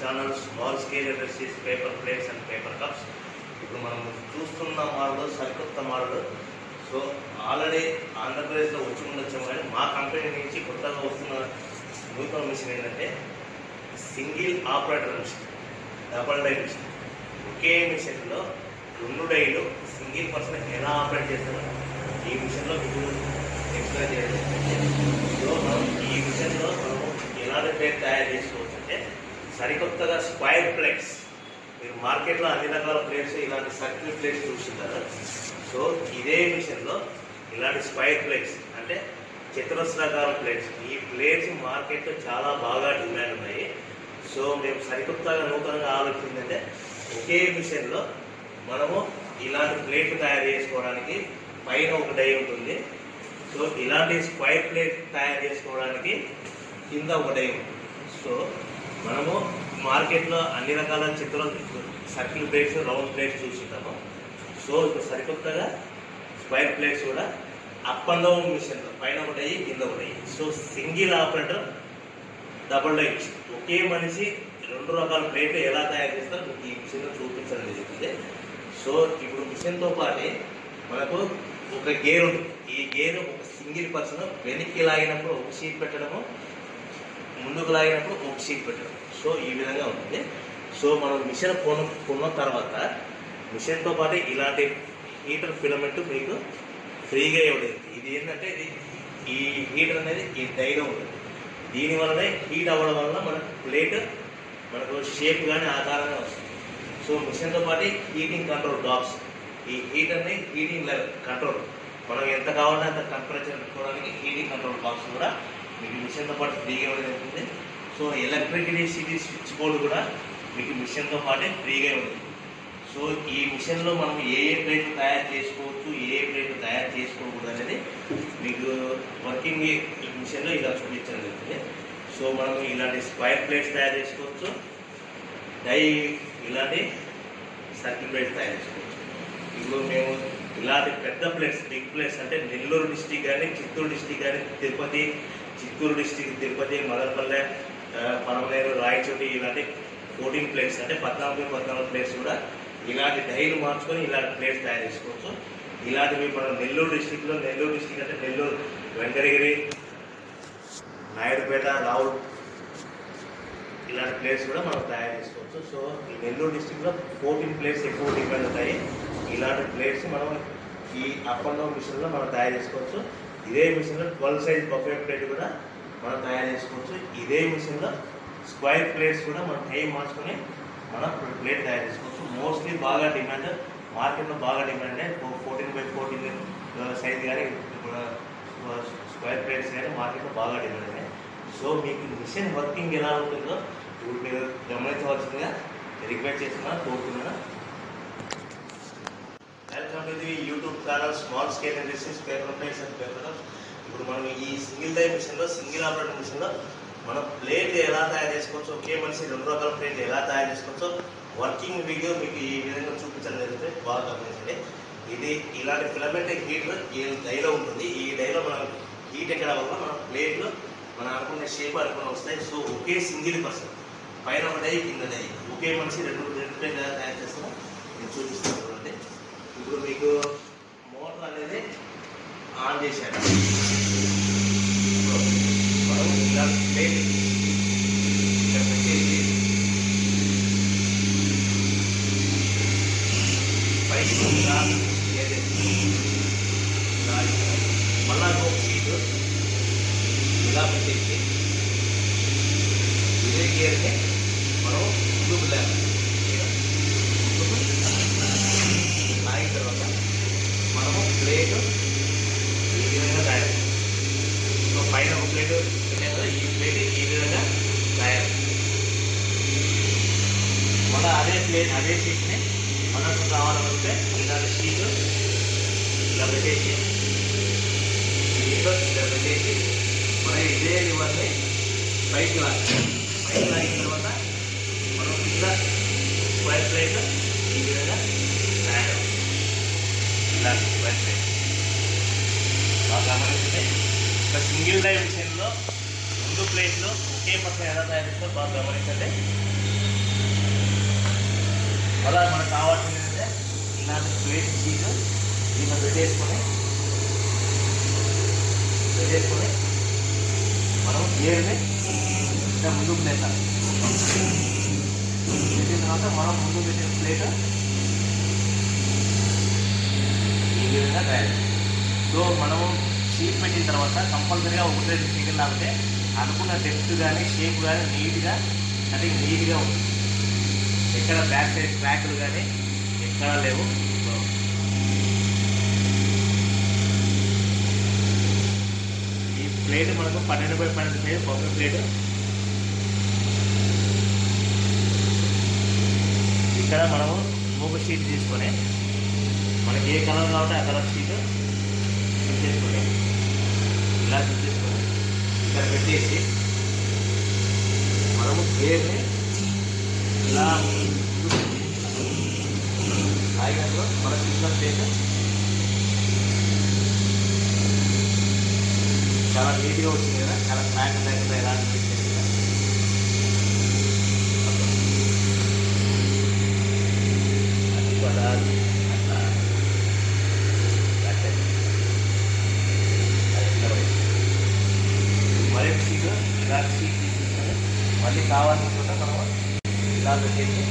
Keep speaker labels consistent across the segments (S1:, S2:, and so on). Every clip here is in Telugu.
S1: Channel small scale industries paper plates and paper cups ఇప్పుడు మనం చూస్తున్న మోడల్ సరికొత్త మోడల్ సో ఆల్రెడీ ఆంధ్రప్రదేశ్లో వచ్చి ఉండొచ్చాము కానీ మా కంపెనీ నుంచి కొత్తగా వస్తున్న నూతన మిషన్ ఏంటంటే single operator machine double die machine ఒకే మిషన్లో రెండు డైలు సింగిల్ పర్సన్ ఎలా ఆపరేట్ చేస్తారో ఈ మిషన్లో మీకు ఎక్స్ప్లెయిన్ చేయడం సో మనం ఈ మిషన్లో మనం ఎలాంటి ప్లేట్ తయారు చేసుకోవచ్చు అంటే సరికొత్తగా స్క్వైర్ ప్లేట్స్ మీరు మార్కెట్లో అన్ని రకాల ప్లేట్స్ ఇలాంటి సర్కిల్ ప్లేట్స్ చూస్తుంటారు సో ఇదే మిషన్లో ఇలాంటి స్క్వైర్ ప్లేట్స్ అంటే చతురస్రాకార ప్లేట్స్ ఈ ప్లేట్స్ మార్కెట్లో చాలా బాగా డిమాండ్ ఉన్నాయి సో మేము సరికొత్తగా నూతనంగా ఆలోచించిందంటే ఒకే మిషన్లో మనము ఇలాంటి ప్లేట్ తయారు చేసుకోవడానికి పైన ఒక డై ఉంటుంది సో ఇలాంటి స్క్వైర్ ప్లేట్ తయారు చేసుకోవడానికి కింద ఒక డై ఉంటుంది సో మనము మార్కెట్లో అన్ని రకాల చిత్రం సర్కిల్ ప్లేట్స్ రౌండ్ ప్లేట్స్ చూస్తుంటాము సో ఇప్పుడు సరికొత్తగా స్క్వైర్ ప్లేట్స్ కూడా అప్ అండ్ డౌన్ మిషన్ పైన ఒకటి అయ్యి కింద ఒకటి అయ్యి so single operator double die machine ఒకే మనిషి రెండు రకాల ప్లేట్లు ఎలా తయారు చేస్తారో మీకు ఈ మిషన్లో చూపించడం జరుగుతుంది సో ఇప్పుడు మిషన్తో పాటే మనకు ఒక గేర్ ఉంటుంది ఈ గేర్ ఒక సింగిల్ పర్సన్ వెనక్కి లాగినప్పుడు ఒక షీట్ పెట్టడము ముందుకు లాగినప్పుడు ఒక షీట్ పెట్టడం సో ఈ విధంగా ఉంటుంది సో మనం మిషన్ కొను కొన్న తర్వాత మిషన్తో పాటు ఇలాంటి హీటర్ ఫిలమెంట్ మీకు ఫ్రీగా ఇవ్వలేదు ఇది ఏంటంటే ఇది ఈ హీటర్ అనేది ఈ డైలో ఉంటుంది దీని వల్లనే హీట్ అవ్వడం వల్ల మనకు ప్లేట్ మనకు షేప్ కానీ ఆకారంగా వస్తుంది సో మిషన్తో పాటు హీటింగ్ కంట్రోల్ డాక్స్ ఈ హీటర్ని హీటింగ్ లెవెల్ కంట్రోల్ మనం ఎంత కావాలంటే అంత టెంపరేచర్ పెట్టుకోవడానికి హీటింగ్ కంట్రోల్ బాక్స్ కూడా మీకు మిషన్తో పాటు ఫ్రీగా ఇవ్వడం జరుగుతుంది సో ఎలక్ట్రిసిటీ స్విచ్ బోర్డు కూడా మీకు మిషన్తో పాటే ఫ్రీగా ఉంటుంది సో ఈ మిషన్లో మనం ఏ ఏ ప్లేట్ తయారు చేసుకోవచ్చు ఏ ఏ ప్లేట్ తయారు చేసుకోకూడదు అనేది మీకు వర్కింగ్ ఈ మిషన్లో ఇలా చూపించడం జరుగుతుంది సో మనం ఇలాంటి స్క్వైర్ ప్లేట్స్ తయారు చేసుకోవచ్చు డై ఇలాంటి సర్కిల్ ప్లేట్స్ తయారు చేసుకోవచ్చు ఇప్పుడు మేము ఇలాంటి పెద్ద ప్లేట్స్ బిగ్ ప్లేట్స్ అంటే నెల్లూరు డిస్టిక్ కానీ చిత్తూరు డిస్టిక్ కానీ తిరుపతి చిత్తూరు డిస్టిక్ తిరుపతి మదనపల్లె ఆ, పరమనేరు రాయచోటి ఇలాంటి ఫోర్టీన్ ప్లేట్స్ అంటే పద్నాలుగు పద్నాలుగు ప్లేట్స్ కూడా ఇలాంటి డైలు మార్చుకొని ఇలాంటి ప్లేట్స్ తయారు చేసుకోవచ్చు ఇలాంటివి మనం నెల్లూరు డిస్టిక్లో నెల్లూరు డిస్టిక్ అంటే నెల్లూరు వెంకటగిరి నాయుడుపేట రావుల్ ఇలాంటి ప్లేస్ కూడా మనం తయారు చేసుకోవచ్చు సో ఈ నెల్లూరు డిస్టిక్లో ఫోర్టీన్ ప్లేస్ ఎక్కువ డిపెండ్ ఉంటాయి ఇలాంటి ప్లేట్స్ మనం ఈ అప్ అండ్ డౌన్ మిషన్లో మనం తయారు చేసుకోవచ్చు ఇదే మిషన్లో ట్వెల్వ్ సైజ్ బఫే ప్లేట్ కూడా మనం తయారు చేసుకోవచ్చు ఇదే మిషన్లో స్క్వైర్ ప్లేట్స్ కూడా మనం టైం మార్చుకొని మనం ప్లేట్ తయారు చేసుకోవచ్చు మోస్ట్లీ బాగా డిమాండ్ మార్కెట్లో బాగా demand fourteen by fourteen size కానీ స్క్వైర్ ప్లేట్స్ కానీ మార్కెట్లో బాగా డిమాండ్ ఉన్నాయి సో మీకు మిషన్ వర్కింగ్ ఎలా ఉంటుందో ఇప్పుడు మీరు గమనించవలసిందిగా రిక్వెస్ట్ చేస్తున్నా కోరుతున్నాను welcome to the YouTube channel small scale industries paper plates and paper ఇప్పుడు మనం ఈ సింగిల్ టైప్ మిషన్లో సింగిల్ ఆపరేటర్ మిషన్లో మనం ప్లేట్ ఎలా తయారు చేసుకోవచ్చు ఒకే మనిషి రెండు రకాల ప్లేట్ ఎలా తయారు చేసుకోవచ్చో వర్కింగ్ వీడియో మీకు ఈ విధంగా చూపించడం జరుగుతుంది బాగా గమనించండి ఇది ఇలాంటి ఫిలమెంట్ హీటర్ ఈ డైలో ఉంటుంది ఈ డైలో మనం హీట్ ఎక్కడం వల్ల మన ప్లేట్లు మనం అనుకునే షేప్ అనుకున్న వస్తాయి సో ఒకే సింగిల్ పర్సన్ పైన ఒక డై కింద డై ఒకే మనిషి రెండు రెండు ప్లేట్ ఎలా తయారు చేస్తామో నేను చూపిస్తాను చూడండి ఇప్పుడు మీకు మోటార్ అనేది ఆన్ చేశాను సో మనం ఇలా ప్లేట్ ఇక్కడ పెట్టేసి పైకి ఇలా ఏదైతే ఇలా ఇక్కడ. మళ్ళా ఒక సీటు ఇలా పెట్టేసి ఇదే గేర్ని మనం ముందుకు లేపాలి ఇలా. లాగిన తర్వాత మనము ప్లేట్ ఈ విధంగా తయారు సో పైన ఒక ప్లేట్ పెట్టాం కదా ఈ ప్లేట్ ఈ విధంగా తయారు మళ్ళీ అదే ప్లేట్ అదే షీట్ని మనకు కావాలంటే ఇలాంటి షీట్ ఇలా పెట్టేసి దీంట్లో ఇలా పెట్టేసి మనం ఇదే రివర్ని పైకి లాగాలి పైకి లాగిన తర్వాత మనం కింద స్క్వైర్ ప్లేట్ ఈ విధంగా తయారు ఇలా స్క్వైర్ ప్లేట్ బాగా గమనించండి ఒక సింగిల్ డై మిషన్లో రెండు ప్లేట్లు ఒకే పక్కన ఎలా తయారు చేస్తారో బాగా గమనించండి మళ్ళీ మనకు కావాల్సింది ఏంటంటే ఇలాంటి ప్లేట్ షీట్ దీంట్లో పెట్టేసుకొని పెట్టేసుకొని మనం గేర్ని ఇలా ముందుకు పెట్టాలి పెట్టిన తర్వాత మనం ముందు పెట్టిన ప్లేట్ ఈ విధంగా తయారు సో మనము షీట్ పెట్టిన తర్వాత కంపల్సరీగా ఒకటి రెండు స్టిక్కర్ లాగితే అనుకున్న డెప్త్ కానీ షేప్ కానీ నీట్గా కటింగ్ నీట్గా ఉంటుంది ఎక్కడ బ్యాక్ సైడ్ క్రాక్లు కానీ ఎక్కడా లేవు సో ఈ ప్లేట్ మనకు పన్నెండు బై పన్నెండు సైజ్ ఒక ప్లేట్ ఇక్కడ మనము మూగ షీట్ తీసుకొని మనకి ఏ కలర్ కావాలంటే ఆ కలర్ షీట్ తీసుకొని ఇలా తీసుకొని ఇక్కడ పెట్టేసి మనము గేర్ని ఇలా ఆగినప్పుడు మన సిగ్నల్ ప్లేట్ చాలా నీట్గా వచ్చింది కదా చాలా క్రాక్ లేకుండా ఎలా అనిపించింది కదా అది కూడా అట్లా అట్లా. అది ఇలా ఉంది. మరొక సీట్ ఇలా సీట్ తీసుకుంటే మళ్ళీ కావాలనుకుంటే మనం ఇలా పెట్టేసి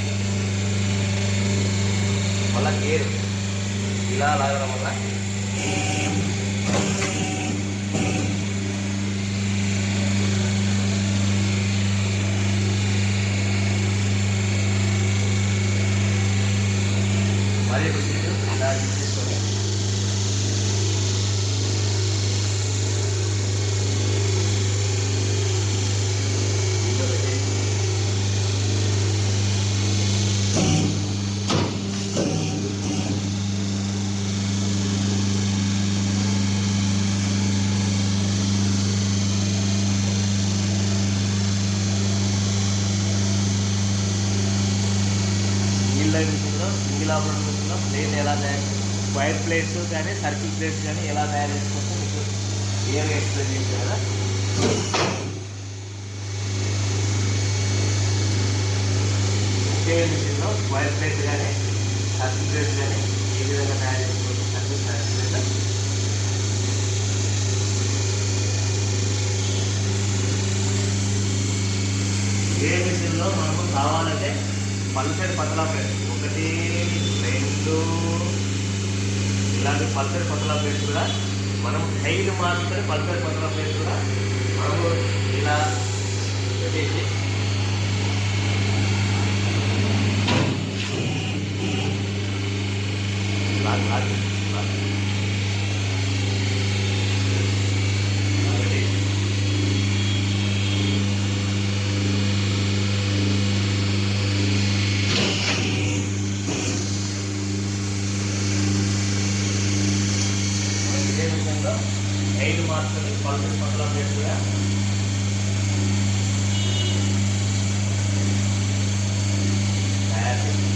S1: మళ్ళా గేర్ ఇలా లాగడం వల్ల మరి ఒక సీట్ ఇలా తీసుకొని దీంట్లో పెట్టేసి సింగిల్ లైన్ మిషన్లో సింగిల్ ఆపరేటర్ మిషన్లో ప్లేట్ ఎలా తయారు వైర్ ప్లేట్స్ కానీ సర్కిల్ ప్లేట్స్ కానీ ఎలా తయారు చేసుకోవచ్చో మీకు క్లియర్గా ఎక్స్ప్లెయిన్ చేశాను కదా ఒకే మిషన్లో వైర్ ప్లేట్స్ కానీ సర్కిల్ ప్లేట్స్ కానీ ఏ విధంగా తయారు చేసుకోవచ్చు సర్కిల్ సర్కిల్ ఏ మిషన్లో మనకు కావాలంటే పల్సర్ పతలా ప్లేట్ ఒకటి రెండు ఇలాంటి పల్సర్ పతలా ప్లేట్స్ కూడా మనం హైలు మాత్రమే పల్సర్ పతలా ప్లేట్స్ కూడా మనము ఇలా పెట్టేసి లాగ్ లాగ్ లాగ్. ఇలా పెట్టేసి మనం ఇదే విధంగా ఐదు మార్కులు పల్సర్ పతలా ప్లేట్స్ కూడా తయారు చేస్తాం.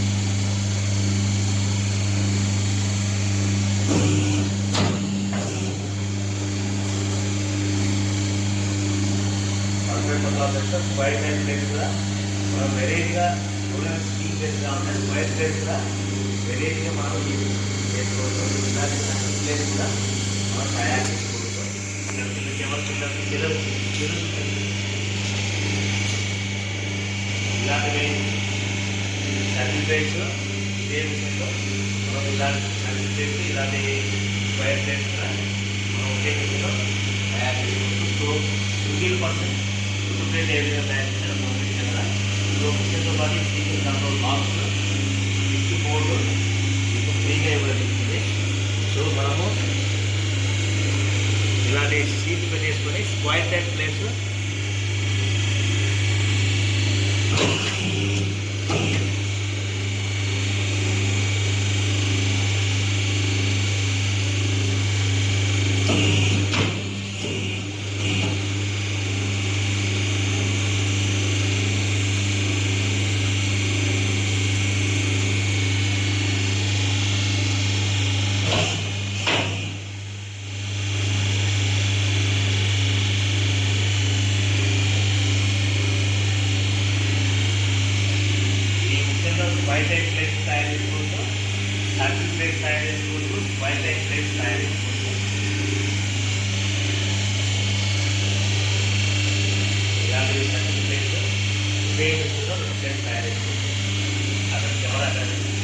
S1: పల్సర్ పతలా ప్లేట్స్ వైట్ అండ్ ప్లేట్స్ కూడా మనం వెరైటీగా ఎవరైనా స్టీల్ ప్లేట్స్ కావాలంటే వైట్ ప్లేట్స్ కూడా వెరైటీగా మనం యూజ్ చేసుకోవచ్చు ఇలాంటి ప్లేట్స్ కూడా మనం తయారు చేసుకోవచ్చు చిన్న చిన్న చిన్న చిన్న చిన్న చిన్న ఇలాంటివి సర్టిఫికేట్స్ ఇదే విషయంలో మనం ఇలాంటి సర్టిఫికేట్స్ ఇలాంటి వైర్ ప్లేట్స్ కూడా మనం ఒకే విధంగా తయారు చేసుకోవచ్చు so single person single plate ఏ విధంగా తయారు చేయాలో పంపించారు కదా సో మిషన్తో పాటు single control box switch board మీకు ఫ్రీగా ఇవ్వబడుతుంది సో మనము ఇలాంటి షీట్ పెట్టేసుకొని square type plates white type plates తయారు చేసుకుంటూ సర్కిల్ ప్లేట్స్ తయారు చేసుకుంటూ వైట్ టైప్ ప్లేట్స్ తయారు చేసుకుంటూ ఇలాంటి సర్కిల్ ప్లేట్స్ ఉపయోగించుకుంటూ రెండు ప్లేట్స్ తయారు చేసుకుంటూ అక్కడ కెమెరా కనిపిస్తుంది